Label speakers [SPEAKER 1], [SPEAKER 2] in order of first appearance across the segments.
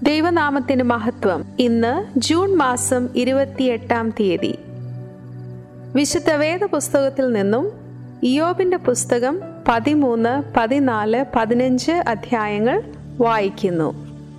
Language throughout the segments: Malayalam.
[SPEAKER 1] ദൈവനാമത്തിന് മഹത്വം ഇന്ന് ജൂൺ മാസം ഇരുപത്തിയെട്ടാം തീയതി വിശുദ്ധ വേദ പുസ്തകത്തിൽ നിന്നും ഇയോബിന്റെ പുസ്തകം പതിമൂന്ന് പതിനാല് പതിനഞ്ച് അധ്യായങ്ങൾ വായിക്കുന്നു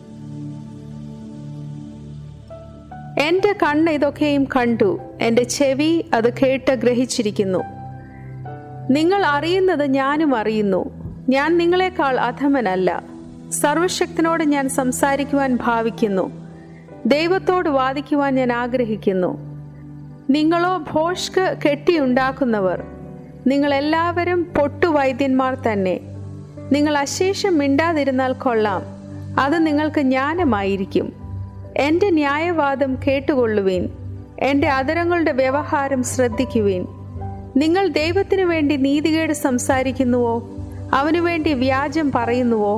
[SPEAKER 1] എന്റെ കണ്ണ് ഇതൊക്കെയും കണ്ടു എന്റെ ചെവി അത് കേട്ട് ഗ്രഹിച്ചിരിക്കുന്നു നിങ്ങൾ അറിയുന്നത് ഞാനും അറിയുന്നു ഞാൻ നിങ്ങളെക്കാൾ അധമനല്ല സർവശക്തനോട് ഞാൻ സംസാരിക്കുവാൻ ഭാവിക്കുന്നു ദൈവത്തോട് വാദിക്കുവാൻ ഞാൻ ആഗ്രഹിക്കുന്നു നിങ്ങളോ ഭോഷ്ക് കെട്ടിയുണ്ടാക്കുന്നവർ നിങ്ങൾ എല്ലാവരും പൊട്ടുവൈദ്യന്മാർ തന്നെ നിങ്ങൾ അശേഷം മിണ്ടാതിരുന്നാൽ കൊള്ളാം അത് നിങ്ങൾക്ക് ജ്ഞാനമായിരിക്കും എൻ്റെ ന്യായവാദം കേട്ടുകൊള്ളുവീൻ എൻ്റെ അതരങ്ങളുടെ വ്യവഹാരം ശ്രദ്ധിക്കുവീൻ നിങ്ങൾ ദൈവത്തിനു വേണ്ടി നീതികേട് സംസാരിക്കുന്നുവോ അവനു വേണ്ടി വ്യാജം പറയുന്നുവോ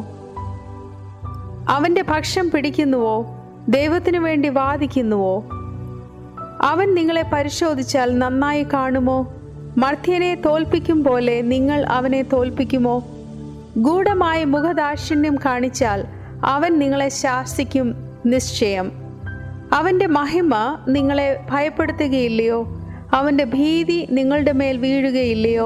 [SPEAKER 1] അവന്റെ പക്ഷം പിടിക്കുന്നുവോ ദൈവത്തിനു വേണ്ടി വാദിക്കുന്നുവോ അവൻ നിങ്ങളെ പരിശോധിച്ചാൽ നന്നായി കാണുമോ മർത്യനെ തോൽപ്പിക്കും പോലെ നിങ്ങൾ അവനെ തോൽപ്പിക്കുമോ ഗൂഢമായ മുഖദാക്ഷിണ്യം കാണിച്ചാൽ അവൻ നിങ്ങളെ ശാസിക്കും നിശ്ചയം അവന്റെ മഹിമ നിങ്ങളെ ഭയപ്പെടുത്തുകയില്ലയോ അവന്റെ ഭീതി നിങ്ങളുടെ മേൽ വീഴുകയില്ലയോ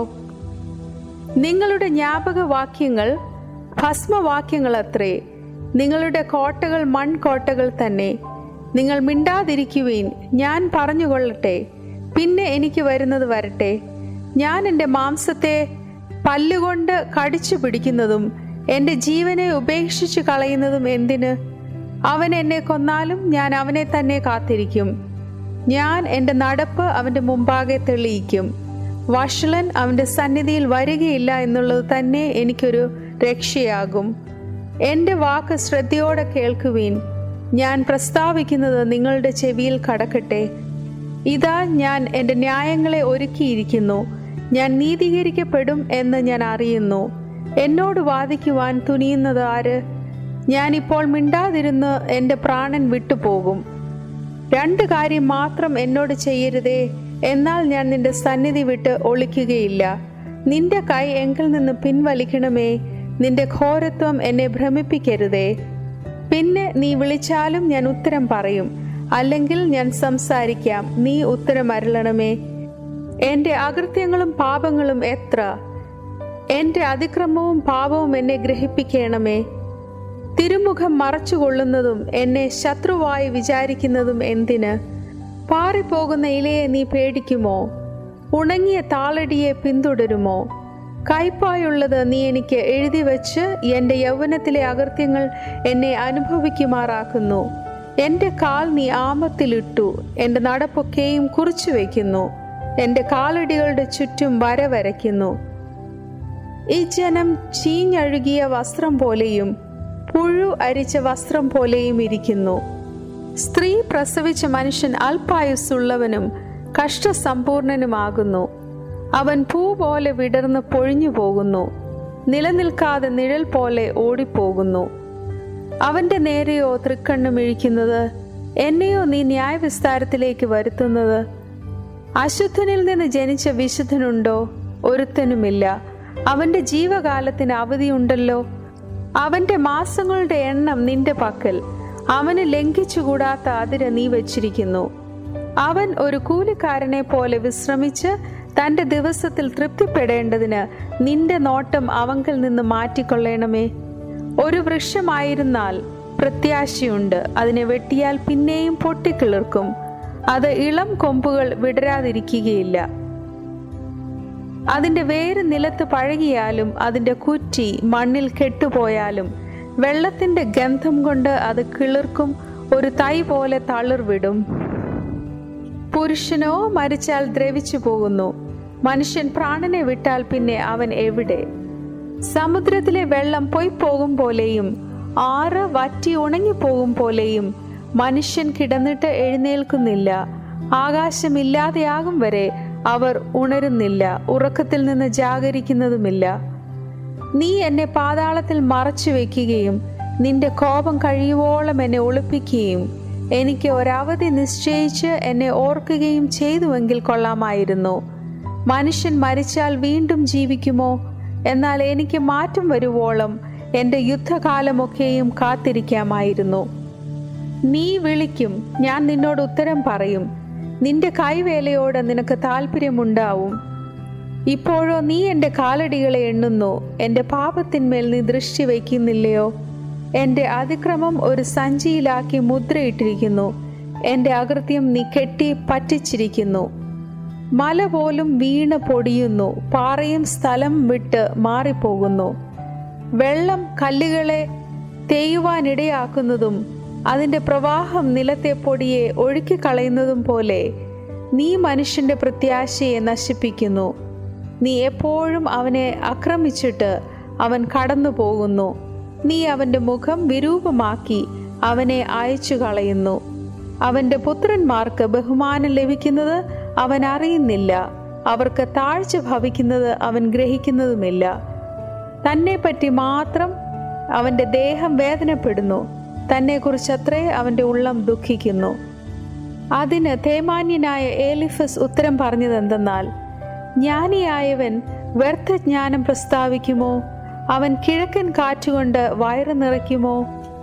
[SPEAKER 1] നിങ്ങളുടെ ജ്ഞാപക വാക്യങ്ങൾ ഭസ്മവാക്യങ്ങൾ അത്രേ നിങ്ങളുടെ കോട്ടകൾ മൺകോട്ടകൾ തന്നെ നിങ്ങൾ മിണ്ടാതിരിക്കുവീൻ ഞാൻ പറഞ്ഞുകൊള്ളട്ടെ പിന്നെ എനിക്ക് വരുന്നത് വരട്ടെ ഞാൻ എൻ്റെ മാംസത്തെ പല്ലുകൊണ്ട് കടിച്ചു പിടിക്കുന്നതും എൻ്റെ ജീവനെ ഉപേക്ഷിച്ചു കളയുന്നതും എന്തിന് അവൻ എന്നെ കൊന്നാലും ഞാൻ അവനെ തന്നെ കാത്തിരിക്കും ഞാൻ എൻ്റെ നടപ്പ് അവൻ്റെ മുമ്പാകെ തെളിയിക്കും വഷളൻ അവൻ്റെ സന്നിധിയിൽ വരികയില്ല എന്നുള്ളത് തന്നെ എനിക്കൊരു രക്ഷയാകും എൻ്റെ വാക്ക് ശ്രദ്ധയോടെ കേൾക്കുവീൻ ഞാൻ പ്രസ്താവിക്കുന്നത് നിങ്ങളുടെ ചെവിയിൽ കടക്കട്ടെ ഇതാ ഞാൻ എൻ്റെ ന്യായങ്ങളെ ഒരുക്കിയിരിക്കുന്നു ഞാൻ നീതീകരിക്കപ്പെടും എന്ന് ഞാൻ അറിയുന്നു എന്നോട് വാദിക്കുവാൻ തുനിയുന്നത് ആര് ഞാനിപ്പോൾ മിണ്ടാതിരുന്ന് എൻ്റെ പ്രാണൻ വിട്ടുപോകും രണ്ട് കാര്യം മാത്രം എന്നോട് ചെയ്യരുതേ എന്നാൽ ഞാൻ നിന്റെ സന്നിധി വിട്ട് ഒളിക്കുകയില്ല നിന്റെ കൈ എങ്കിൽ നിന്ന് പിൻവലിക്കണമേ നിന്റെ ഘോരത്വം എന്നെ ഭ്രമിപ്പിക്കരുതേ പിന്നെ നീ വിളിച്ചാലും ഞാൻ ഉത്തരം പറയും അല്ലെങ്കിൽ ഞാൻ സംസാരിക്കാം നീ ഉത്തരം അരുളണമേ എന്റെ അകൃത്യങ്ങളും പാപങ്ങളും എത്ര എന്റെ അതിക്രമവും പാപവും എന്നെ ഗ്രഹിപ്പിക്കണമേ തിരുമുഖം മറച്ചുകൊള്ളുന്നതും എന്നെ ശത്രുവായി വിചാരിക്കുന്നതും എന്തിന് പാറിപ്പോകുന്ന ഇലയെ നീ പേടിക്കുമോ ഉണങ്ങിയ താളടിയെ പിന്തുടരുമോ കയ്പായുള്ളത് നീ എനിക്ക് എഴുതി വച്ച് എൻ്റെ യൗവനത്തിലെ അകൃത്യങ്ങൾ എന്നെ അനുഭവിക്കുമാറാക്കുന്നു എൻ്റെ കാൽ നീ ആമത്തിലിട്ടു എൻ്റെ നടപ്പൊക്കെയും കുറിച്ചു വയ്ക്കുന്നു എൻ്റെ കാലടികളുടെ ചുറ്റും വര വരയ്ക്കുന്നു ഈ ജനം ചീഞ്ഞഴുകിയ വസ്ത്രം പോലെയും പുഴു അരിച്ച വസ്ത്രം പോലെയും ഇരിക്കുന്നു സ്ത്രീ പ്രസവിച്ച മനുഷ്യൻ അല്പായുസ്സുള്ളവനും കഷ്ടസമ്പൂർണനുമാകുന്നു അവൻ പൂ പോലെ വിടർന്ന് പൊഴിഞ്ഞു പോകുന്നു നിലനിൽക്കാതെ നിഴൽ പോലെ ഓടിപ്പോകുന്നു അവന്റെ നേരെയോ തൃക്കണ്ണുമിഴിക്കുന്നത് എന്നെയോ നീ ന്യായവിസ്താരത്തിലേക്ക് വരുത്തുന്നത് അശുദ്ധനിൽ നിന്ന് ജനിച്ച വിശുദ്ധനുണ്ടോ ഒരുത്തനുമില്ല അവന്റെ ജീവകാലത്തിന് അവധിയുണ്ടല്ലോ അവന്റെ മാസങ്ങളുടെ എണ്ണം നിന്റെ പക്കൽ അവന് ലംഘിച്ചുകൂടാത്ത അതിര നീ വച്ചിരിക്കുന്നു അവൻ ഒരു കൂലിക്കാരനെ പോലെ വിശ്രമിച്ച് തന്റെ ദിവസത്തിൽ തൃപ്തിപ്പെടേണ്ടതിന് നിന്റെ നോട്ടം അവങ്കിൽ നിന്ന് മാറ്റിക്കൊള്ളണമേ ഒരു വൃക്ഷമായിരുന്നാൽ പ്രത്യാശയുണ്ട് അതിനെ വെട്ടിയാൽ പിന്നെയും പൊട്ടിക്കിളിർക്കും അത് ഇളം കൊമ്പുകൾ വിടരാതിരിക്കുകയില്ല അതിന്റെ വേര് നിലത്ത് പഴകിയാലും അതിന്റെ കുറ്റി മണ്ണിൽ കെട്ടുപോയാലും വെള്ളത്തിന്റെ ഗന്ധം കൊണ്ട് അത് കിളിർക്കും ഒരു തൈ പോലെ തളിർവിടും പുരുഷനോ മരിച്ചാൽ ദ്രവിച്ചു പോകുന്നു മനുഷ്യൻ പ്രാണനെ വിട്ടാൽ പിന്നെ അവൻ എവിടെ സമുദ്രത്തിലെ വെള്ളം പൊയ്പോകും പോലെയും ആറ് വറ്റി ഉണങ്ങിപ്പോകും പോലെയും മനുഷ്യൻ കിടന്നിട്ട് എഴുന്നേൽക്കുന്നില്ല ആകാശമില്ലാതെയാകും വരെ അവർ ഉണരുന്നില്ല ഉറക്കത്തിൽ നിന്ന് ജാഗരിക്കുന്നതുമില്ല നീ എന്നെ പാതാളത്തിൽ മറച്ചു വെക്കുകയും നിന്റെ കോപം കഴിയുവോളം എന്നെ ഒളിപ്പിക്കുകയും എനിക്ക് ഒരവധി നിശ്ചയിച്ച് എന്നെ ഓർക്കുകയും ചെയ്തുവെങ്കിൽ കൊള്ളാമായിരുന്നു മനുഷ്യൻ മരിച്ചാൽ വീണ്ടും ജീവിക്കുമോ എന്നാൽ എനിക്ക് മാറ്റം വരുവോളം എൻ്റെ യുദ്ധകാലമൊക്കെയും കാത്തിരിക്കാമായിരുന്നു നീ വിളിക്കും ഞാൻ നിന്നോട് ഉത്തരം പറയും നിന്റെ കൈവേലയോട് നിനക്ക് താല്പര്യമുണ്ടാവും ഇപ്പോഴോ നീ എൻ്റെ കാലടികളെ എണ്ണുന്നു എൻ്റെ പാപത്തിന്മേൽ നീ ദൃഷ്ടി വയ്ക്കുന്നില്ലയോ എൻ്റെ അതിക്രമം ഒരു സഞ്ചിയിലാക്കി മുദ്രയിട്ടിരിക്കുന്നു എൻ്റെ അകൃത്യം നീ കെട്ടി പറ്റിച്ചിരിക്കുന്നു മല പോലും വീണ് പൊടിയുന്നു പാറയും സ്ഥലം വിട്ട് മാറിപ്പോകുന്നു വെള്ളം കല്ലുകളെ തേയുവാനിടയാക്കുന്നതും അതിൻ്റെ പ്രവാഹം നിലത്തെ പൊടിയെ ഒഴുക്കിക്കളയുന്നതും പോലെ നീ മനുഷ്യന്റെ പ്രത്യാശയെ നശിപ്പിക്കുന്നു നീ എപ്പോഴും അവനെ ആക്രമിച്ചിട്ട് അവൻ കടന്നു പോകുന്നു നീ അവന്റെ മുഖം വിരൂപമാക്കി അവനെ അയച്ചു കളയുന്നു അവന്റെ പുത്രന്മാർക്ക് ബഹുമാനം ലഭിക്കുന്നത് അവൻ അറിയുന്നില്ല അവർക്ക് താഴ്ച ഭവിക്കുന്നത് അവൻ ഗ്രഹിക്കുന്നതുമില്ല തന്നെപ്പറ്റി മാത്രം അവന്റെ ദേഹം വേദനപ്പെടുന്നു തന്നെക്കുറിച്ചത്രേ അവന്റെ ഉള്ളം ദുഃഖിക്കുന്നു അതിന് തേമാന്യനായ ഏലിഫസ് ഉത്തരം പറഞ്ഞതെന്തെന്നാൽ ജ്ഞാനിയായവൻ വ്യർത്ഥജ്ഞാനം പ്രസ്താവിക്കുമോ അവൻ കിഴക്കൻ കാറ്റുകൊണ്ട് വയറ് നിറയ്ക്കുമോ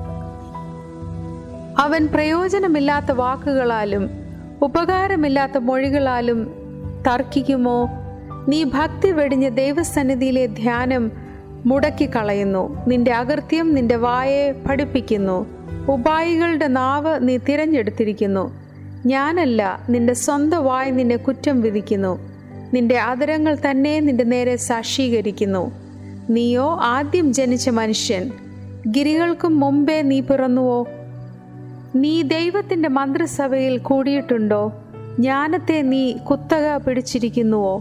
[SPEAKER 1] അവൻ പ്രയോജനമില്ലാത്ത വാക്കുകളാലും ഉപകാരമില്ലാത്ത മൊഴികളാലും തർക്കിക്കുമോ നീ ഭക്തി വെടിഞ്ഞ് ദൈവസന്നിധിയിലെ ധ്യാനം മുടക്കിക്കളയുന്നു നിന്റെ അകൃത്യം നിന്റെ വായെ പഠിപ്പിക്കുന്നു ഉപായികളുടെ നാവ് നീ തിരഞ്ഞെടുത്തിരിക്കുന്നു ഞാനല്ല നിന്റെ സ്വന്തം വായ് നിന്നെ കുറ്റം വിധിക്കുന്നു നിന്റെ ആദരങ്ങൾ തന്നെ നിന്റെ നേരെ സാക്ഷീകരിക്കുന്നു നീയോ ആദ്യം ജനിച്ച മനുഷ്യൻ ഗിരികൾക്കും മുമ്പേ നീ പിറന്നുവോ നീ ദൈവത്തിന്റെ മന്ത്രിസഭയിൽ കൂടിയിട്ടുണ്ടോ ജ്ഞാനത്തെ നീ കുത്തക പിടിച്ചിരിക്കുന്നുവോ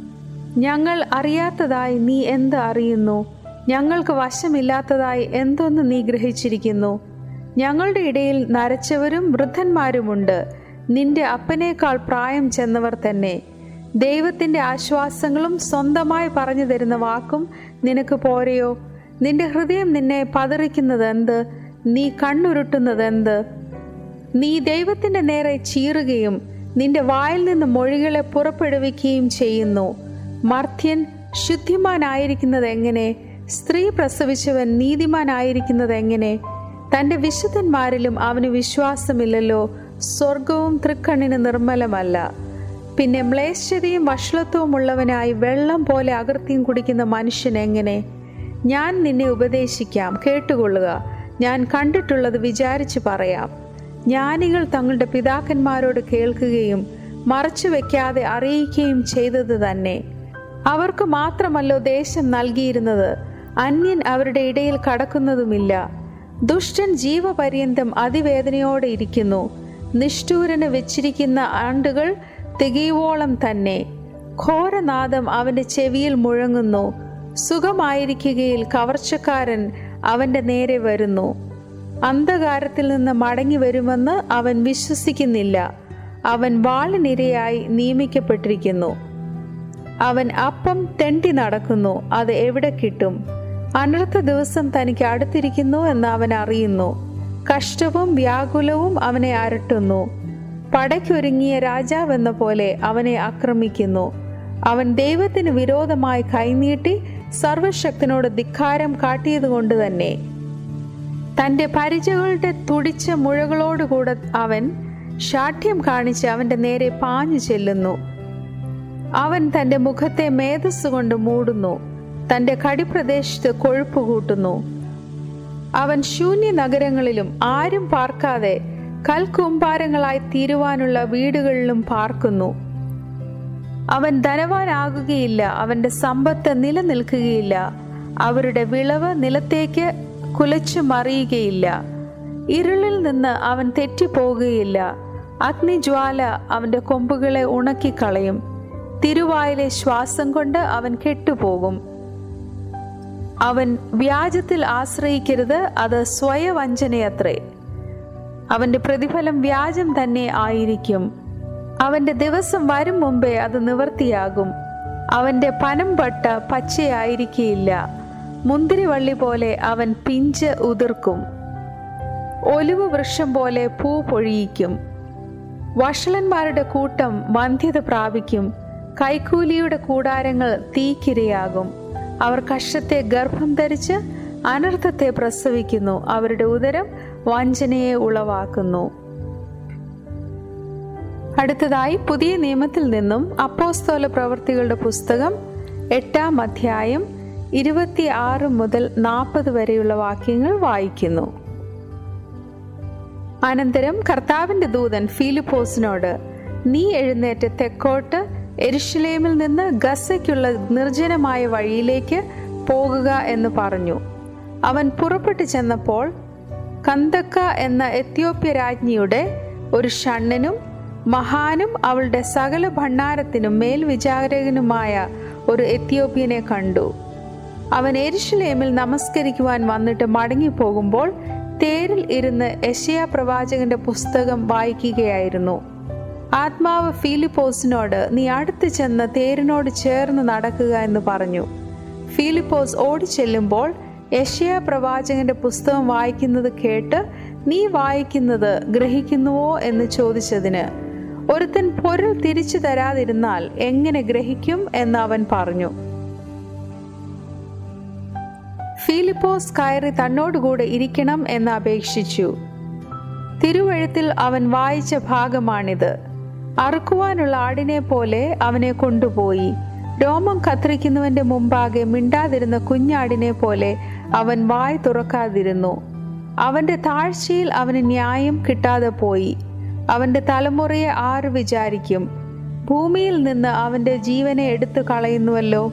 [SPEAKER 1] ഞങ്ങൾ അറിയാത്തതായി നീ എന്ത് അറിയുന്നു ഞങ്ങൾക്ക് വശമില്ലാത്തതായി എന്തൊന്ന് നീ ഗ്രഹിച്ചിരിക്കുന്നു ഞങ്ങളുടെ ഇടയിൽ നരച്ചവരും വൃദ്ധന്മാരുമുണ്ട് നിന്റെ അപ്പനേക്കാൾ പ്രായം ചെന്നവർ തന്നെ ദൈവത്തിന്റെ ആശ്വാസങ്ങളും സ്വന്തമായി പറഞ്ഞു തരുന്ന വാക്കും നിനക്ക് പോരെയോ നിന്റെ ഹൃദയം നിന്നെ പതറിക്കുന്നത് എന്ത് നീ കണ്ണുരുട്ടുന്നത് എന്ത് നീ ദൈവത്തിന്റെ നേരെ ചീറുകയും നിന്റെ വായിൽ നിന്ന് മൊഴികളെ പുറപ്പെടുവിക്കുകയും ചെയ്യുന്നു മർത്യൻ ശുദ്ധിമാനായിരിക്കുന്നത് എങ്ങനെ സ്ത്രീ പ്രസവിച്ചവൻ നീതിമാനായിരിക്കുന്നത് എങ്ങനെ തന്റെ വിശുദ്ധന്മാരിലും അവന് വിശ്വാസമില്ലല്ലോ സ്വർഗവും തൃക്കണ്ണിന് നിർമ്മലമല്ല പിന്നെ മ്ലേശ്ചതയും വഷളത്വവും ഉള്ളവനായി വെള്ളം പോലെ അകൃത്യം കുടിക്കുന്ന മനുഷ്യൻ എങ്ങനെ ഞാൻ നിന്നെ ഉപദേശിക്കാം കേട്ടുകൊള്ളുക ഞാൻ കണ്ടിട്ടുള്ളത് വിചാരിച്ചു പറയാം ജ്ഞാനികൾ തങ്ങളുടെ പിതാക്കന്മാരോട് കേൾക്കുകയും മറച്ചു വെക്കാതെ അറിയിക്കുകയും ചെയ്തത് തന്നെ അവർക്ക് മാത്രമല്ലോ ദേശം നൽകിയിരുന്നത് അന്യൻ അവരുടെ ഇടയിൽ കടക്കുന്നതുമില്ല ദുഷ്ടൻ ജീവപര്യന്തം അതിവേദനയോടെ ഇരിക്കുന്നു നിഷ്ഠൂരന് വെച്ചിരിക്കുന്ന ആണ്ടുകൾ തികയുവോളം തന്നെ ഘോരനാദം അവന്റെ ചെവിയിൽ മുഴങ്ങുന്നു സുഖമായിരിക്കുകയിൽ കവർച്ചക്കാരൻ അവന്റെ നേരെ വരുന്നു അന്ധകാരത്തിൽ നിന്ന് മടങ്ങി വരുമെന്ന് അവൻ വിശ്വസിക്കുന്നില്ല അവൻ വാളിനിരയായി നിയമിക്കപ്പെട്ടിരിക്കുന്നു അവൻ അപ്പം തെണ്ടി നടക്കുന്നു അത് എവിടെ കിട്ടും അനർത്ഥ ദിവസം തനിക്ക് അടുത്തിരിക്കുന്നു എന്ന് അവൻ അറിയുന്നു കഷ്ടവും വ്യാകുലവും അവനെ അരട്ടുന്നു പടയ്ക്കൊരുങ്ങിയ രാജാവെന്ന പോലെ അവനെ ആക്രമിക്കുന്നു അവൻ ദൈവത്തിന് വിരോധമായി കൈനീട്ടി സർവശക്തനോട് ധിക്കാരം കാട്ടിയതുകൊണ്ട് തന്നെ തന്റെ പരിചകളുടെ തുടിച്ച മുഴകളോടുകൂടെ അവൻ ശാഠ്യം കാണിച്ച് അവന്റെ നേരെ പാഞ്ഞു ചെല്ലുന്നു അവൻ തന്റെ മുഖത്തെ മേധസ് കൊണ്ട് മൂടുന്നു തന്റെ കടിപ്രദേശത്ത് കൊഴുപ്പ് കൂട്ടുന്നു അവൻ ശൂന്യ നഗരങ്ങളിലും ആരും പാർക്കാതെ കൽക്കൂമ്പാരങ്ങളായി തീരുവാനുള്ള വീടുകളിലും പാർക്കുന്നു അവൻ ധനവാനാകുകയില്ല അവന്റെ സമ്പത്ത് നിലനിൽക്കുകയില്ല അവരുടെ വിളവ് നിലത്തേക്ക് കുലച്ചു മറിയുകയില്ല ഇരുളിൽ നിന്ന് അവൻ തെറ്റിപ്പോകുകയില്ല അഗ്നിജ്വാല അവന്റെ കൊമ്പുകളെ ഉണക്കിക്കളയും തിരുവായിലെ ശ്വാസം കൊണ്ട് അവൻ കെട്ടുപോകും അവൻ വ്യാജത്തിൽ ആശ്രയിക്കരുത് അത് സ്വയവഞ്ചനയത്രേ അവന്റെ പ്രതിഫലം വ്യാജം തന്നെ ആയിരിക്കും അവന്റെ ദിവസം വരും മുമ്പേ അത് നിവർത്തിയാകും അവന്റെ പനം പട്ട പച്ചയായിരിക്കയില്ല മുന്തിരിവള്ളി പോലെ അവൻ പിഞ്ച് ഉതിർക്കും ഒലിവ് വൃക്ഷം പോലെ പൂ പൊഴിയിക്കും വഷളന്മാരുടെ കൂട്ടം വന്ധ്യത പ്രാപിക്കും കൈക്കൂലിയുടെ കൂടാരങ്ങൾ തീക്കിരയാകും അവർ കഷ്ടത്തെ ഗർഭം ധരിച്ച് അനർത്ഥത്തെ പ്രസവിക്കുന്നു അവരുടെ ഉദരം വഞ്ചനയെ ഉളവാക്കുന്നു അടുത്തതായി പുതിയ നിയമത്തിൽ നിന്നും അപ്പോസ്തോല പ്രവൃത്തികളുടെ പുസ്തകം എട്ടാം അധ്യായം ഇരുപത്തി ആറ് മുതൽ നാൽപ്പത് വരെയുള്ള വാക്യങ്ങൾ വായിക്കുന്നു അനന്തരം കർത്താവിന്റെ ദൂതൻ ഫീലിപ്പോസിനോട് നീ എഴുന്നേറ്റ് തെക്കോട്ട് എരുഷലേമിൽ നിന്ന് ഗസയ്ക്കുള്ള നിർജ്ജനമായ വഴിയിലേക്ക് പോകുക എന്ന് പറഞ്ഞു അവൻ പുറപ്പെട്ടു ചെന്നപ്പോൾ കന്തക്ക എന്ന എത്യോപ്യ രാജ്ഞിയുടെ ഒരു ഷണ്ണനും മഹാനും അവളുടെ സകല ഭണ്ഡാരത്തിനും മേൽവിചാരകനുമായ ഒരു എത്യോപ്യനെ കണ്ടു അവൻ എരുഷലേമിൽ നമസ്കരിക്കുവാൻ വന്നിട്ട് മടങ്ങിപ്പോകുമ്പോൾ തേരിൽ ഇരുന്ന് യശയ പ്രവാചകന്റെ പുസ്തകം വായിക്കുകയായിരുന്നു ആത്മാവ് ഫീലിപ്പോസിനോട് നീ അടുത്ത് ചെന്ന് തേരിനോട് ചേർന്ന് നടക്കുക എന്ന് പറഞ്ഞു ഫീലിപ്പോസ് ഓടിച്ചെല്ലുമ്പോൾ യശയ പ്രവാചകന്റെ പുസ്തകം വായിക്കുന്നത് കേട്ട് നീ വായിക്കുന്നത് ഗ്രഹിക്കുന്നുവോ എന്ന് ചോദിച്ചതിന് ഒരുത്തൻ പൊരുൾ തിരിച്ചു തരാതിരുന്നാൽ എങ്ങനെ ഗ്രഹിക്കും എന്ന് അവൻ പറഞ്ഞു ഫീലിപ്പോസ് കയറി തന്നോടുകൂടെ ഇരിക്കണം എന്ന് അപേക്ഷിച്ചു തിരുവഴുത്തിൽ അവൻ വായിച്ച ഭാഗമാണിത് അറുക്കുവാനുള്ള ആടിനെ പോലെ അവനെ കൊണ്ടുപോയി രോമം കത്തിരിക്കുന്നവന്റെ മുമ്പാകെ മിണ്ടാതിരുന്ന കുഞ്ഞാടിനെ പോലെ അവൻ വായ് തുറക്കാതിരുന്നു അവന്റെ താഴ്ചയിൽ അവന് ന്യായം കിട്ടാതെ പോയി അവന്റെ തലമുറയെ ആര് വിചാരിക്കും ഭൂമിയിൽ നിന്ന് അവന്റെ ജീവനെ എടുത്തു കളയുന്നുവല്ലോ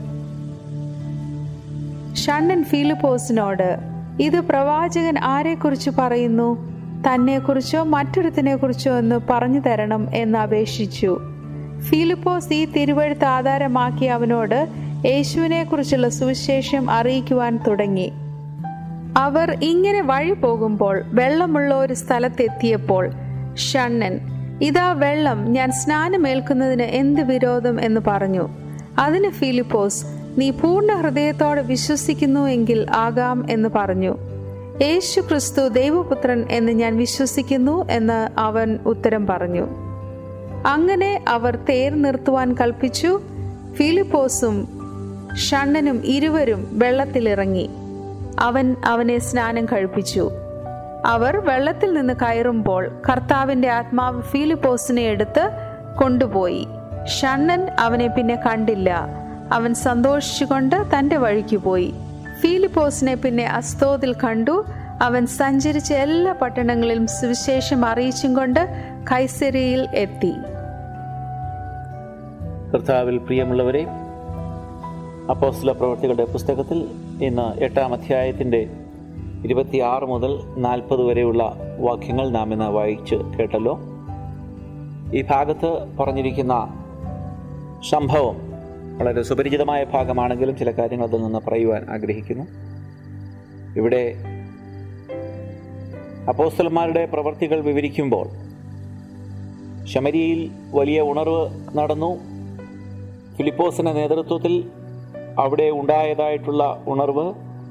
[SPEAKER 1] ഷണ്ണൻ ഫീലിപ്പോസിനോട് ഇത് പ്രവാചകൻ ആരെക്കുറിച്ച് പറയുന്നു തന്നെക്കുറിച്ചോ മറ്റൊരുത്തിനെ കുറിച്ചോ എന്ന് പറഞ്ഞു തരണം എന്ന് അപേക്ഷിച്ചു ഫിലിപ്പോസ് ഈ തിരുവഴുത്ത് ആധാരമാക്കി അവനോട് യേശുവിനെ കുറിച്ചുള്ള സുവിശേഷം അറിയിക്കുവാൻ തുടങ്ങി അവർ ഇങ്ങനെ വഴി പോകുമ്പോൾ വെള്ളമുള്ള ഒരു സ്ഥലത്തെത്തിയപ്പോൾ ഷണ്ണൻ ഇതാ വെള്ളം ഞാൻ സ്നാനമേൽക്കുന്നതിന് എന്ത് വിരോധം എന്ന് പറഞ്ഞു അതിന് ഫിലിപ്പോസ് നീ പൂർണ്ണ ഹൃദയത്തോടെ വിശ്വസിക്കുന്നു എങ്കിൽ ആകാം എന്ന് പറഞ്ഞു യേശു ക്രിസ്തു ദൈവപുത്രൻ എന്ന് ഞാൻ വിശ്വസിക്കുന്നു എന്ന് അവൻ ഉത്തരം പറഞ്ഞു അങ്ങനെ അവർ തേർ നിർത്തുവാൻ കൽപ്പിച്ചു ഫിലിപ്പോസും ഷണ്ണനും ഇരുവരും വെള്ളത്തിലിറങ്ങി അവൻ അവനെ സ്നാനം കഴിപ്പിച്ചു അവർ വെള്ളത്തിൽ നിന്ന് കയറുമ്പോൾ കർത്താവിന്റെ ആത്മാവ് ഫിലിപ്പോസിനെ എടുത്ത് കൊണ്ടുപോയി ഷണ്ണൻ അവനെ പിന്നെ കണ്ടില്ല അവൻ സന്തോഷിച്ചുകൊണ്ട് തന്റെ വഴിക്ക് പോയി ഫീലിപ്പോസിനെ പിന്നെ അസ്തോതിൽ കണ്ടു അവൻ സഞ്ചരിച്ച എല്ലാ പട്ടണങ്ങളിലും സുവിശേഷം അറിയിച്ചും കൊണ്ട് കൈസരിയിൽ എത്തി
[SPEAKER 2] കർത്താവിൽ പ്രിയമുള്ളവരെ അപ്പോസ്തല പ്രവർത്തികളുടെ പുസ്തകത്തിൽ ഇന്ന് എട്ടാം അധ്യായത്തിൻ്റെ ഇരുപത്തിയാറ് മുതൽ നാൽപ്പത് വരെയുള്ള വാക്യങ്ങൾ നാം ഇന്ന് വായിച്ച് കേട്ടല്ലോ ഈ ഭാഗത്ത് പറഞ്ഞിരിക്കുന്ന സംഭവം വളരെ സുപരിചിതമായ ഭാഗമാണെങ്കിലും ചില കാര്യങ്ങൾ അതിൽ നിന്ന് പറയുവാൻ ആഗ്രഹിക്കുന്നു ഇവിടെ അപ്പോസ്തലന്മാരുടെ പ്രവർത്തികൾ വിവരിക്കുമ്പോൾ ശമരിയിൽ വലിയ ഉണർവ് നടന്നു ഫിലിപ്പോസിന്റെ നേതൃത്വത്തിൽ അവിടെ ഉണ്ടായതായിട്ടുള്ള ഉണർവ്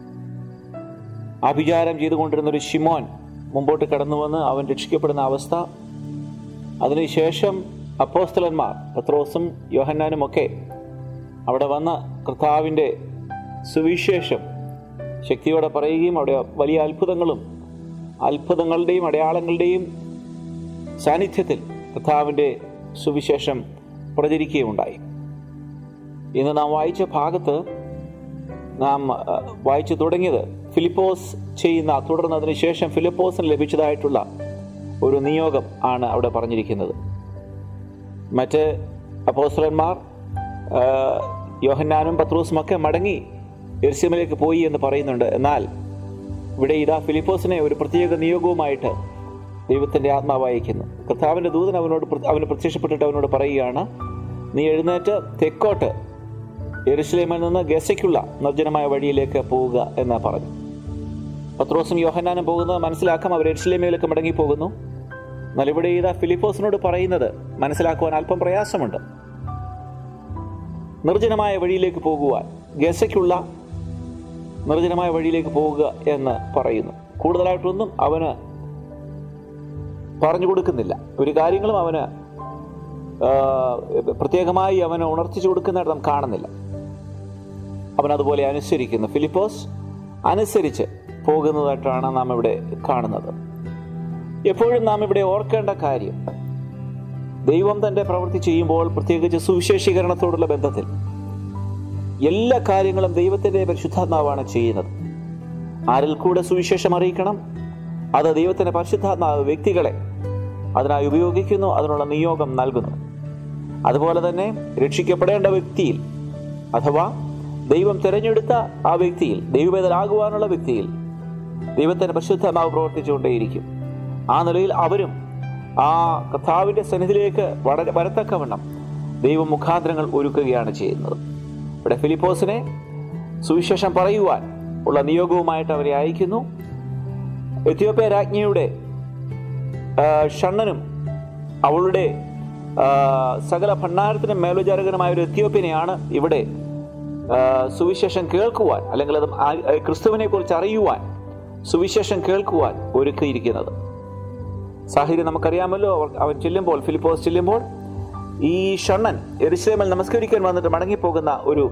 [SPEAKER 2] അഭിചാരം ചെയ്തുകൊണ്ടിരുന്ന ഒരു ഷിമോൻ മുമ്പോട്ട് കടന്നു വന്ന് അവൻ രക്ഷിക്കപ്പെടുന്ന അവസ്ഥ അതിനുശേഷം അപ്പോസ്തലന്മാർ പത്രോസും യോഹന്നാനും ഒക്കെ അവിടെ വന്ന കർത്താവിൻ്റെ സുവിശേഷം ശക്തിയോടെ പറയുകയും അവിടെ വലിയ അത്ഭുതങ്ങളും അത്ഭുതങ്ങളുടെയും അടയാളങ്ങളുടെയും സാന്നിധ്യത്തിൽ കർത്താവിൻ്റെ സുവിശേഷം പ്രചരിക്കുകയുണ്ടായി ഇന്ന് നാം വായിച്ച ഭാഗത്ത് നാം അഹ്, വായിച്ചു തുടങ്ങിയത് ഫിലിപ്പോസ് ചെയ്യുന്ന തുടർന്ന് അതിനുശേഷം ഫിലിപ്പോസിന് ലഭിച്ചതായിട്ടുള്ള ഒരു നിയോഗം ആണ് അവിടെ പറഞ്ഞിരിക്കുന്നത് മറ്റ് അപ്പോസ്തലന്മാർ ആ, യോഹന്നാനും പത്രൂസും ഒക്കെ മടങ്ങി എർസ്യമിലേക്ക് പോയി എന്ന് പറയുന്നുണ്ട് എന്നാൽ ഇവിടെ ഇതാ ഫിലിപ്പോസിനെ ഒരു പ്രത്യേക നിയോഗവുമായിട്ട് ദൈവത്തിന്റെ ആത്മാവ് അയക്കുന്നു കർത്താവിന്റെ ദൂതൻ അവനോട് പ്ര- അവന് പ്രത്യക്ഷപ്പെട്ടിട്ട് അവനോട് പറയുകയാണ് നീ എഴുന്നേറ്റ് തെക്കോട്ട് എരുസലേമിൽ നിന്ന് ഗസയ്ക്കുള്ള നിർജ്ജനമായ വഴിയിലേക്ക് പോവുക എന്ന് പറഞ്ഞു പത്രോസും യോഹന്നാനും പോകുന്നത് മനസ്സിലാക്കാം അവർ എരുസലേമിലേക്ക് മടങ്ങി പോകുന്നു എന്നാൽ ഇവിടെ ഇതാ ഫിലിപ്പോസിനോട് പറയുന്നത് മനസ്സിലാക്കുവാൻ അല്പം പ്രയാസമുണ്ട് നിർജ്ജനമായ വഴിയിലേക്ക് പോകുവാൻ ഗസയ്ക്കുള്ള നിർജ്ജനമായ വഴിയിലേക്ക് പോവുക എന്ന് പറയുന്നു കൂടുതലായിട്ടൊന്നും അവന് പറഞ്ഞു കൊടുക്കുന്നില്ല ഒരു കാര്യങ്ങളും അവന് ആ, പ്രത്യേകമായി അവന് ഉണർത്തിച്ചു കൊടുക്കുന്നതായിട്ട് നാം കാണുന്നില്ല അവൻ അതുപോലെ അനുസരിക്കുന്നു ഫിലിപ്പോസ് അനുസരിച്ച് പോകുന്നതായിട്ടാണ് നാം ഇവിടെ കാണുന്നത് എപ്പോഴും നാം ഇവിടെ ഓർക്കേണ്ട കാര്യം ദൈവം തന്റെ പ്രവൃത്തി ചെയ്യുമ്പോൾ പ്രത്യേകിച്ച് സുവിശേഷീകരണത്തോടുള്ള ബന്ധത്തിൽ എല്ലാ കാര്യങ്ങളും ദൈവത്തിന്റെ പരിശുദ്ധാത്മാവാണ് ചെയ്യുന്നത് ആരിൽ കൂടെ സുവിശേഷം അറിയിക്കണം അത് ദൈവത്തിന്റെ പരിശുദ്ധാത്മാവ് വ്യക്തികളെ അതിനായി ഉപയോഗിക്കുന്നു അതിനുള്ള നിയോഗം നൽകുന്നു അതുപോലെ തന്നെ രക്ഷിക്കപ്പെടേണ്ട വ്യക്തിയിൽ അഥവാ ദൈവം തിരഞ്ഞെടുത്ത ആ വ്യക്തിയിൽ ദൈവവേദനാകുവാനുള്ള വ്യക്തിയിൽ ദൈവത്തിന്റെ പരിശുദ്ധാത്മാവ് പ്രവർത്തിച്ചുകൊണ്ടേയിരിക്കും ആ നിലയിൽ അവരും ആ കർത്താവിന്റെ സന്നിധിയിലേക്ക് വളരെ വരത്തക്കവണ്ണം ദൈവം മുഖാന്തരങ്ങൾ ഒരുക്കുകയാണ് ചെയ്യുന്നത് ഇവിടെ ഫിലിപ്പോസിനെ സുവിശേഷം പറയുവാൻ ഉള്ള നിയോഗവുമായിട്ട് അവരെ അയക്കുന്നു എത്യോപ്യ രാജ്ഞിയുടെ ആ, ഷണ്ണനും അവളുടെ ആ, സകല ഭണ്ഡാരത്തിനും മേലുചാരകനുമായ ഒരു എത്യോപ്യനെയാണ് ഇവിടെ ആ, സുവിശേഷം കേൾക്കുവാൻ അല്ലെങ്കിൽ അത് ആ- ആ ക്രിസ്തുവിനെ കുറിച്ച് അറിയുവാൻ സുവിശേഷം കേൾക്കുവാൻ ഒരുക്കിയിരിക്കുന്നത് സാഹചര്യം നമുക്കറിയാമല്ലോ അവർ- അവൻ ചെല്ലുമ്പോൾ ഫിലിപ്പോസ് ചെല്ലുമ്പോൾ ഈ ഷണ്ണൻ എരിശ്ലേമിൽ നമസ്കരിക്കാൻ വന്നിട്ട് മടങ്ങിപ്പോകുന്ന ഒരു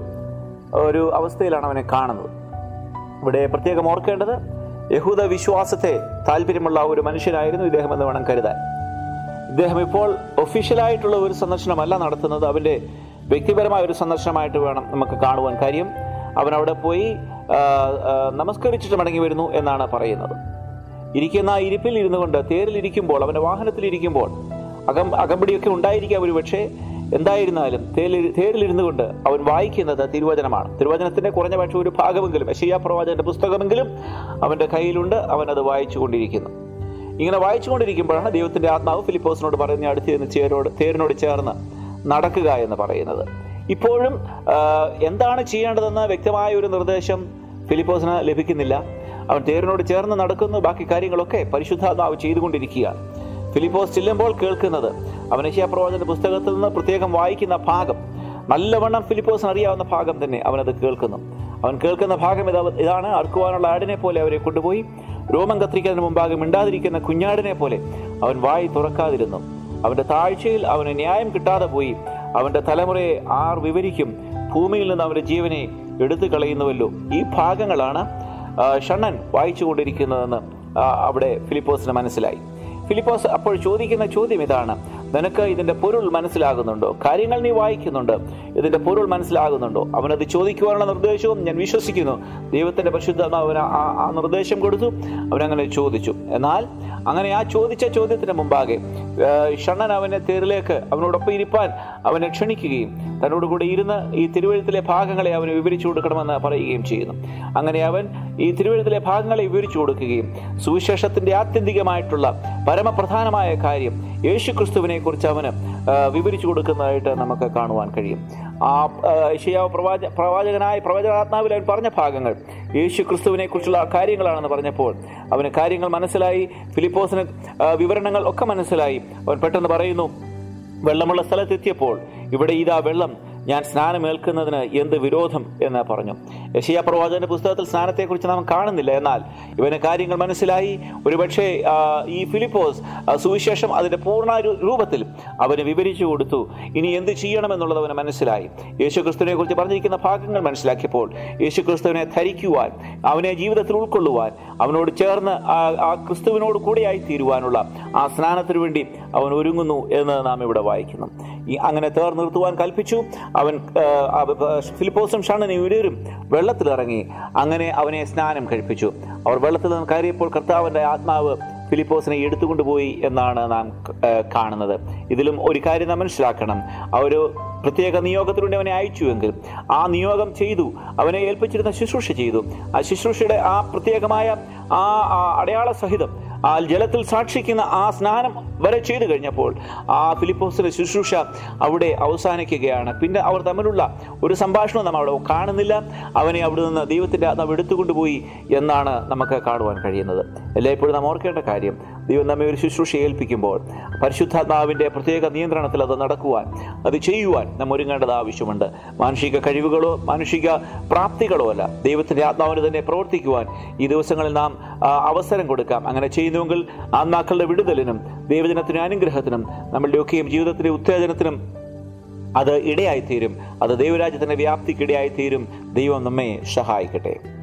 [SPEAKER 2] ഒരു അവസ്ഥയിലാണ് അവനെ കാണുന്നത് ഇവിടെ പ്രത്യേകം ഓർക്കേണ്ടത് യഹൂദ വിശ്വാസത്തെ താല്പര്യമുള്ള ഒരു മനുഷ്യനായിരുന്നു ഇദ്ദേഹം എന്ന് വേണം കരുതാൻ ഇദ്ദേഹം ഇപ്പോൾ ഒഫീഷ്യലായിട്ടുള്ള ഒരു സന്ദർശനമല്ല നടത്തുന്നത് അവന്റെ വ്യക്തിപരമായ ഒരു സന്ദർശനമായിട്ട് വേണം നമുക്ക് കാണുവാൻ കാര്യം അവൻ അവിടെ പോയി ആ, ആ, നമസ്കരിച്ചിട്ട് മടങ്ങി വരുന്നു എന്നാണ് പറയുന്നത് ഇരിക്കുന്ന ആ ഇരിപ്പിൽ ഇരുന്നു കൊണ്ട് തേരിൽ ഇരിക്കുമ്പോൾ അവന്റെ വാഹനത്തിൽ ഇരിക്കുമ്പോൾ അകം അകമ്പടിയൊക്കെ ഉണ്ടായിരിക്കാം ഒരു പക്ഷേ എന്തായിരുന്നാലും തേരിൽ തേരിലിരുന്നു കൊണ്ട് അവൻ വായിക്കുന്നത് തിരുവചനമാണ് തിരുവചനത്തിന്റെ കുറഞ്ഞ പക്ഷം ഒരു ഭാഗമെങ്കിലും യശയ്യാ പ്രവാചകന്റെ പുസ്തകമെങ്കിലും അവന്റെ കയ്യിലുണ്ട് അവൻ അത് വായിച്ചുകൊണ്ടിരിക്കുന്നു ഇങ്ങനെ വായിച്ചുകൊണ്ടിരിക്കുമ്പോഴാണ് ദൈവത്തിന്റെ ആത്മാവ് ഫിലിപ്പോസിനോട് പറയുന്ന അടുത്ത് ചെന്ന് ചേരോട് തേരിനോട് ചേർന്ന് നടക്കുക എന്ന് പറയുന്നത് ഇപ്പോഴും ആ, എന്താണ് ചെയ്യേണ്ടതെന്ന് വ്യക്തമായ ഒരു നിർദ്ദേശം ഫിലിപ്പോസിന് ലഭിക്കുന്നില്ല അവൻ തേരിനോട് ചേർന്ന് നടക്കുന്നു ബാക്കി കാര്യങ്ങളൊക്കെ പരിശുദ്ധാത്മാവ് ചെയ്തുകൊണ്ടിരിക്കുകയാണ് ഫിലിപ്പോസ് ചെല്ലുമ്പോൾ കേൾക്കുന്നത് അവൻ യശയാ പ്രവാചകന്റെ പുസ്തകത്തിൽ നിന്ന് പ്രത്യേകം വായിക്കുന്ന ഭാഗം നല്ലവണ്ണം ഫിലിപ്പോസിന് അറിയാവുന്ന ഭാഗം തന്നെ അവനത് കേൾക്കുന്നു അവൻ കേൾക്കുന്ന ഭാഗം ഇതാ ഇതാണ് അർക്കുവാനുള്ള ആടിനെ പോലെ അവരെ കൊണ്ടുപോയി രോമം കത്തിരിക്കുന്നതിന് മുമ്പാകെ മിണ്ടാതിരിക്കുന്ന കുഞ്ഞാടിനെ പോലെ അവൻ വായി തുറക്കാതിരുന്നു അവന്റെ താഴ്ചയിൽ അവന് ന്യായം കിട്ടാതെ പോയി അവന്റെ തലമുറയെ ആർ വിവരിക്കും ഭൂമിയിൽ നിന്ന് അവന്റെ ജീവനെ എടുത്തു കളയുന്നുവല്ലോ ഈ ഭാഗങ്ങളാണ് ആ, ഷണ്ണൻ വായിച്ചുകൊണ്ടിരിക്കുന്നതെന്ന് ആ, അവിടെ ഫിലിപ്പോസിന് മനസ്സിലായി ഫിലിപ്പോസ് അപ്പോൾ ചോദിക്കുന്ന ചോദ്യം ഇതാണ് നിനക്ക് ഇതിന്റെ പൊരുൾ മനസ്സിലാകുന്നുണ്ടോ കാര്യങ്ങൾ നീ വായിക്കുന്നുണ്ട് ഇതിന്റെ പൊരുൾ മനസ്സിലാകുന്നുണ്ടോ അവനത് ചോദിക്കുവാനുള്ള നിർദ്ദേശവും ഞാൻ വിശ്വസിക്കുന്നു ദൈവത്തിന്റെ പരിശുദ്ധാത്മാവ് അവന് ആ- ആ നിർദ്ദേശം കൊടുത്തു അവനങ്ങനെ ചോദിച്ചു എന്നാൽ അങ്ങനെ ആ ചോദിച്ച ചോദ്യത്തിന് മുമ്പാകെ ആ, ഷണ്ണൻ അവനെ തേരിലേക്ക് അവനോടൊപ്പം ഇരിപ്പാൻ അവനെ ക്ഷണിക്കുകയും തന്നോട് കൂടെ ഇരുന്ന് ഈ തിരുവഴുത്തിലെ ഭാഗങ്ങളെ അവന് വിവരിച്ചു കൊടുക്കണമെന്ന് പറയുകയും ചെയ്യുന്നു അങ്ങനെ അവൻ ഈ തിരുവഴുത്തിലെ ഭാഗങ്ങളെ വിവരിച്ചു കൊടുക്കുകയും സുവിശേഷത്തിന്റെ ആത്യന്തികമായിട്ടുള്ള പരമപ്രധാനമായ കാര്യം യേശു ക്രിസ്തുവിനെ കുറിച്ച് അവന് ആ, വിവരിച്ചു കൊടുക്കുന്നതായിട്ട് നമുക്ക് കാണുവാൻ കഴിയും ആ യേശയാവ് പ്രവാച പ്രവാചകനായ പ്രവചനാത്മാവിൽ അവൻ പറഞ്ഞ ഭാഗങ്ങൾ യേശു ക്രിസ്തുവിനെ കുറിച്ചുള്ള കാര്യങ്ങളാണെന്ന് പറഞ്ഞപ്പോൾ അവന് കാര്യങ്ങൾ മനസ്സിലായി ഫിലിപ്പോസിന് ആ, വിവരണങ്ങൾ ഒക്കെ മനസ്സിലായി അവൻ പെട്ടെന്ന് പറയുന്നു വെള്ളമുള്ള സ്ഥലത്തെത്തിയപ്പോൾ ഇവിടെ ഇതാ വെള്ളം ഞാൻ സ്നാനമേൽക്കുന്നതിന് എന്ത് വിരോധം എന്ന് പറഞ്ഞു യശയ പ്രവാചകന്റെ പുസ്തകത്തിൽ സ്നാനത്തെക്കുറിച്ച് നാം കാണുന്നില്ല എന്നാൽ ഇവന് കാര്യങ്ങൾ മനസ്സിലായി ഒരുപക്ഷെ ആ, ഈ ഫിലിപ്പോസ് ആ, സുവിശേഷം അതിന്റെ പൂർണ്ണ രു- രൂപത്തിൽ അവന് വിവരിച്ചു കൊടുത്തു ഇനി എന്ത് ചെയ്യണമെന്നുള്ളത് അവന് മനസ്സിലായി യേശു ക്രിസ്തുവിനെ കുറിച്ച് പറഞ്ഞിരിക്കുന്ന ഭാഗങ്ങൾ മനസ്സിലാക്കിയപ്പോൾ യേശു ക്രിസ്തുവിനെ ധരിക്കുവാൻ അവനെ ജീവിതത്തിൽ ഉൾക്കൊള്ളുവാൻ അവനോട് ചേർന്ന് ആ ആ ക്രിസ്തുവിനോട് കൂടെയായി തീരുവാനുള്ള ആ സ്നാനത്തിനു വേണ്ടി അവൻ ഒരുങ്ങുന്നു എന്ന് നാം ഇവിടെ വായിക്കുന്നു ഈ അങ്ങനെ തേർ നിർത്തുവാൻ കൽപ്പിച്ചു അവൻ ആ, ആ, ഫിലിപ്പോസും ഷണ്ണനും ഇവരും വെള്ളത്തിലിറങ്ങി അങ്ങനെ അവനെ സ്നാനം കഴിപ്പിച്ചു അവർ വെള്ളത്തിൽ നിന്ന് കയറിയപ്പോൾ കർത്താവിന്റെ ആത്മാവ് ഫിലിപ്പോസിനെ എടുത്തുകൊണ്ടുപോയി എന്നാണ് നാം ആ, കാണുന്നത് ഇതിലും ഒരു കാര്യം നാം മനസ്സിലാക്കണം ആ ഒരു പ്രത്യേക നിയോഗത്തിലൂടെ അവനെ അയച്ചുവെങ്കിൽ ആ നിയോഗം ചെയ്തു അവനെ ഏൽപ്പിച്ചിരുന്ന ശുശ്രൂഷ ചെയ്തു ആ ശുശ്രൂഷയുടെ ആ പ്രത്യേകമായ ആ ആ അടയാള സഹിതം ആ ജലത്തിൽ സാക്ഷിക്കുന്ന ആ സ്നാനം വരെ ചെയ്തു കഴിഞ്ഞപ്പോൾ ആ ഫിലിപ്പോസിന്റെ ശുശ്രൂഷ അവിടെ അവസാനിക്കുകയാണ് പിന്നെ അവർ തമ്മിലുള്ള ഒരു സംഭാഷണം നാം അവിടെ കാണുന്നില്ല അവനെ അവിടെ നിന്ന് ദൈവത്തിന്റെ ആത്മാവ് എടുത്തുകൊണ്ടുപോയി എന്നാണ് നമുക്ക് കാണുവാൻ കഴിയുന്നത് എല്ലായ്പ്പോഴും നാം ഓർക്കേണ്ട കാര്യം ദൈവം നമ്മെ ഒരു ശുശ്രൂഷ ഏൽപ്പിക്കുമ്പോൾ പരിശുദ്ധാത്മാവിന്റെ പ്രത്യേക നിയന്ത്രണത്തിൽ അത് നടക്കുവാൻ അത് ചെയ്യുവാൻ നാം ഒരുങ്ങേണ്ടത് ആവശ്യമുണ്ട് മാനുഷിക കഴിവുകളോ മാനുഷിക പ്രാപ്തികളോ അല്ല ദൈവത്തിന്റെ ആത്മാവിന് തന്നെ പ്രവർത്തിക്കുവാൻ ഈ ദിവസങ്ങളിൽ നാം ആ, അവസരം കൊടുക്കാം അങ്ങനെ ചെയ്യുന്നുവെങ്കിൽ ആത്മാക്കളുടെ വിടുതലിനും ദൈവജനത്തിനും അനുഗ്രഹത്തിനും നമ്മളുടെയൊക്കെയും ജീവിതത്തിലെ ഉത്തേജനത്തിനും അത് ഇടയായിത്തീരും അത് ദൈവരാജ്യത്തിന്റെ വ്യാപ്തിക്ക് ഇടയായിത്തീരും ദൈവം നമ്മെ സഹായിക്കട്ടെ